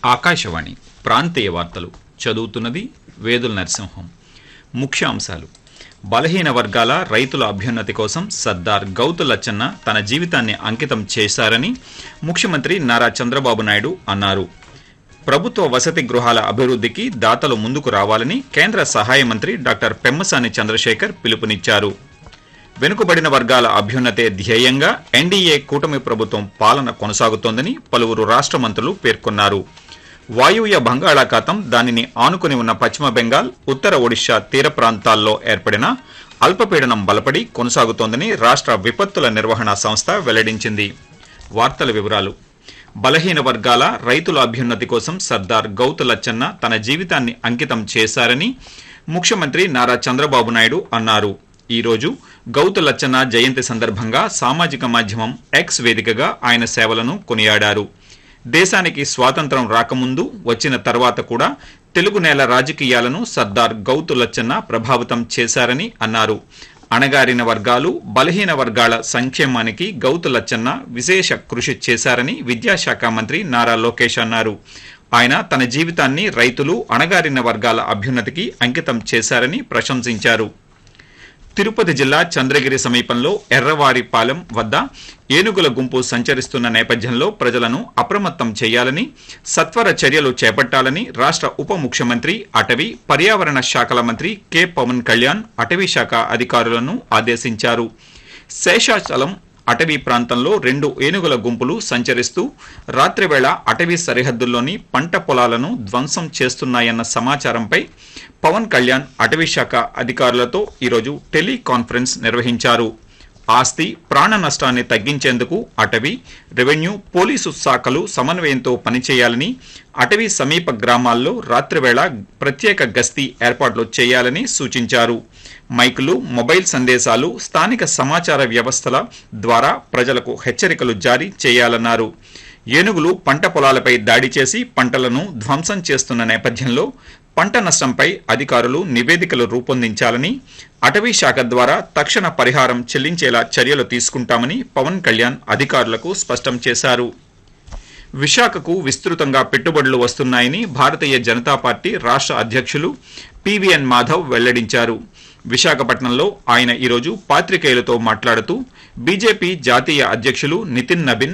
ఆకాశవాణి ప్రాంతీయ వార్తలు చదువుతున్నది వేదుల నరసింహం ముఖ్యాంశాలు బలహీన వర్గాల రైతుల అభ్యున్నతి కోసం సర్దార్ గౌతు లచ్చన్న తన జీవితాన్ని అంకితం చేశారని ముఖ్యమంత్రి నారా చంద్రబాబు నాయుడు అన్నారు ప్రభుత్వ వసతి గృహాల అభివృద్ధికి దాతలు ముందుకు రావాలని కేంద్ర సహాయ మంత్రి డాక్టర్ పెమ్మసాని చంద్రశేఖర్ పిలుపునిచ్చారు వెనుకబడిన వర్గాల అభ్యున్నతే ధ్యేయంగా ఎన్డీఏ కూటమి ప్రభుత్వం పాలన కొనసాగుతోందని పలువురు రాష్ట్ర మంత్రులు పేర్కొన్నారు వాయువ్య బంగాళాఖాతం దానిని ఆనుకుని ఉన్న పశ్చిమ బెంగాల్ ఉత్తర ఒడిశా తీర ప్రాంతాల్లో ఏర్పడిన అల్పపీడనం బలపడి కొనసాగుతోందని రాష్ట్ర విపత్తుల నిర్వహణ సంస్థ వెల్లడించింది వార్తల వివరాలు బలహీన వర్గాల రైతుల అభ్యున్నతి కోసం సర్దార్ గౌతు లచ్చన్న తన జీవితాన్ని అంకితం చేశారని ముఖ్యమంత్రి నారా చంద్రబాబు నాయుడు అన్నారు ఈ రోజు గౌతు లచ్చన్న జయంతి సందర్భంగా సామాజిక మాధ్యమం ఎక్స్ వేదికగా ఆయన సేవలను కొనియాడారు దేశానికి స్వాతంత్రం రాకముందు వచ్చిన తర్వాత కూడా తెలుగు నేల రాజకీయాలను సర్దార్ గౌతు లచ్చన్న ప్రభావితం చేశారని అన్నారు అణగారిన వర్గాలు బలహీన వర్గాల సంక్షేమానికి గౌతు లచ్చన్న విశేష కృషి చేశారని విద్యాశాఖ మంత్రి నారా లోకేష్ అన్నారు ఆయన తన జీవితాన్ని రైతులు అణగారిన వర్గాల అభ్యున్నతికి అంకితం చేశారని ప్రశంసించారు తిరుపతి జిల్లా చంద్రగిరి సమీపంలో ఎర్రవారిపాలెం వద్ద ఏనుగుల గుంపు సంచరిస్తున్న నేపథ్యంలో ప్రజలను అప్రమత్తం చేయాలని సత్వర చర్యలు చేపట్టాలని రాష్ట్ర ఉప ముఖ్యమంత్రి అటవీ పర్యావరణ శాఖల మంత్రి కె పవన్ కళ్యాణ్ అటవీ శాఖ అధికారులను ఆదేశించారు శేషాచలం అటవీ ప్రాంతంలో రెండు ఏనుగుల గుంపులు సంచరిస్తూ రాత్రివేళ అటవీ సరిహద్దుల్లోని పంట పొలాలను ధ్వంసం చేస్తున్నాయన్న సమాచారంపై పవన్ కళ్యాణ్ అటవీ శాఖ అధికారులతో ఈరోజు టెలికాన్ఫరెన్స్ నిర్వహించారు ఆస్తి ప్రాణ నష్టాన్ని తగ్గించేందుకు అటవీ రెవెన్యూ పోలీసు శాఖలు సమన్వయంతో పనిచేయాలని అటవీ సమీప గ్రామాల్లో రాత్రివేళ ప్రత్యేక గస్తీ ఏర్పాట్లు చేయాలని సూచించారు మైకులు మొబైల్ సందేశాలు స్థానిక సమాచార వ్యవస్థల ద్వారా ప్రజలకు హెచ్చరికలు జారీ చేయాలన్నారు ఏనుగులు పంట పొలాలపై దాడి చేసి పంటలను ధ్వంసం చేస్తున్న నేపథ్యంలో పంట నష్టంపై అధికారులు నివేదికలు రూపొందించాలని అటవీ శాఖ ద్వారా తక్షణ పరిహారం చెల్లించేలా చర్యలు తీసుకుంటామని పవన్ కళ్యాణ్ అధికారులకు స్పష్టం చేశారు విశాఖకు విస్తృతంగా పెట్టుబడులు వస్తున్నాయని భారతీయ జనతా పార్టీ రాష్ట్ర అధ్యక్షులు పివిఎన్ మాధవ్ వెల్లడించారు విశాఖపట్నంలో ఆయన ఈరోజు పాత్రికేయులతో మాట్లాడుతూ బీజేపీ జాతీయ అధ్యక్షులు నితిన్ నబిన్